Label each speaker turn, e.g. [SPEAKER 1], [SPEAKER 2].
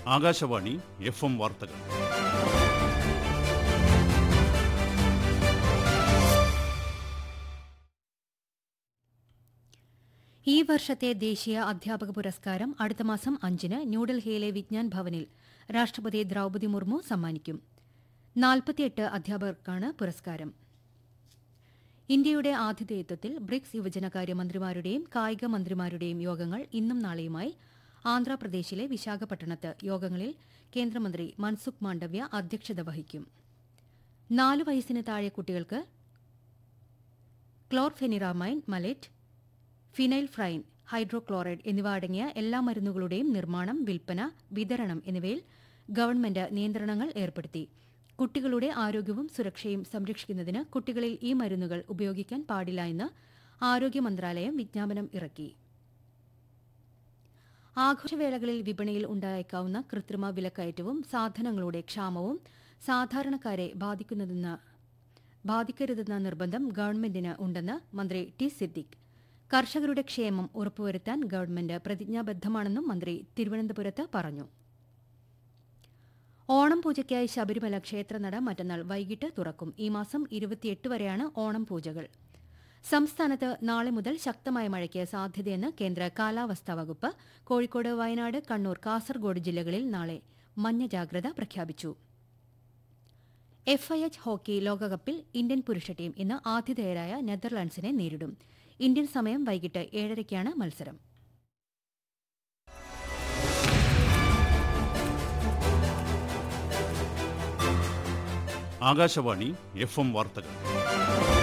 [SPEAKER 1] Akashvani F M വാർത്തകൾ
[SPEAKER 2] ഈ വർഷത്തെ ദേശീയ അധ്യാപക പുരസ്കാരം അടുത്ത മാസം അഞ്ചിന് ന്യൂഡൽഹിയിലെ വിജ്ഞാൻ ഭവനിൽ രാഷ്ട്രപതി ദ്രൌപതി മുർമു സമ്മാനിക്കും നാൽപ്പത്തിയെട്ട് അധ്യാപകർക്കാണ് പുരസ്കാരം ഇന്ത്യയുടെ ആതിഥേയത്വത്തിൽ ബ്രിക്സ് യുവജനകാര്യ മന്ത്രിമാരുടെയും കായിക മന്ത്രിമാരുടെയും യോഗങ്ങൾ ഇന്നും നാളെയുമായി ആന്ധ്രാപ്രദേശിലെ വിശാഖപട്ടണത്ത് യോഗങ്ങളിൽ കേന്ദ്രമന്ത്രി മൻസുഖ് മാണ്ഡവ്യ അധ്യക്ഷത വഹിക്കും നാല് വയസ്സിന് താഴെ കുട്ടികൾക്ക് ക്ലോർഫെനിറാമൈൻ മലറ്റ് ഫിനൈൽ ഫ്രൈൻ ഹൈഡ്രോക്ലോറൈഡ് എന്നിവ അടങ്ങിയ എല്ലാ മരുന്നുകളുടെയും നിർമ്മാണം വിൽപ്പന വിതരണം എന്നിവയിൽ ഗവൺമെന്റ് നിയന്ത്രണങ്ങൾ ഏർപ്പെടുത്തി കുട്ടികളുടെ ആരോഗ്യവും സുരക്ഷയും സംരക്ഷിക്കുന്നതിന് കുട്ടികളിൽ ഈ മരുന്നുകൾ ഉപയോഗിക്കാൻ പാടില്ല എന്ന് ആരോഗ്യ മന്ത്രാലയം വിജ്ഞാപനം ഇറക്കി ആഘോഷവേളകളിൽ വിപണിയിൽ ഉണ്ടായേക്കാവുന്ന കൃത്രിമ വിലക്കയറ്റവും സാധനങ്ങളുടെ ക്ഷാമവും സാധാരണക്കാരെ ബാധിക്കുന്നതെന്ന് ബാധിക്കരുതെന്ന നിർബന്ധം ഗവൺമെന്റിന് ഉണ്ടെന്ന് മന്ത്രി ടി സിദ്ദിഖ് കർഷകരുടെ ക്ഷേമം ഉറപ്പുവരുത്താൻ ഗവൺമെന്റ് പ്രതിജ്ഞാബദ്ധമാണെന്നും മന്ത്രി തിരുവനന്തപുരത്ത് പറഞ്ഞു ഓണം പൂജയ്ക്കായി ശബരിമല ക്ഷേത്രനട മറ്റന്നാൾ വൈകിട്ട് തുറക്കും ഈ മാസം ഇരുപത്തിയെട്ട് വരെയാണ് ഓണം പൂജകൾ സംസ്ഥാനത്ത് നാളെ മുതൽ ശക്തമായ മഴയ്ക്ക് സാധ്യതയെന്ന് കേന്ദ്ര കാലാവസ്ഥാ വകുപ്പ് കോഴിക്കോട് വയനാട് കണ്ണൂർ കാസർഗോഡ് ജില്ലകളിൽ നാളെ മഞ്ഞ ജാഗ്രത പ്രഖ്യാപിച്ചു എഫ്ഐഎച്ച് ഹോക്കി ലോകകപ്പിൽ ഇന്ത്യൻ പുരുഷ ടീം ഇന്ന് ആതിഥേയരായ നെതർലാൻഡ്സിനെ നേരിടും ഇന്ത്യൻ സമയം വൈകിട്ട് ഏഴരയ്ക്കാണ് മത്സരം
[SPEAKER 1] ആകാശവാണി എഫ് എം വാർത്തകൾ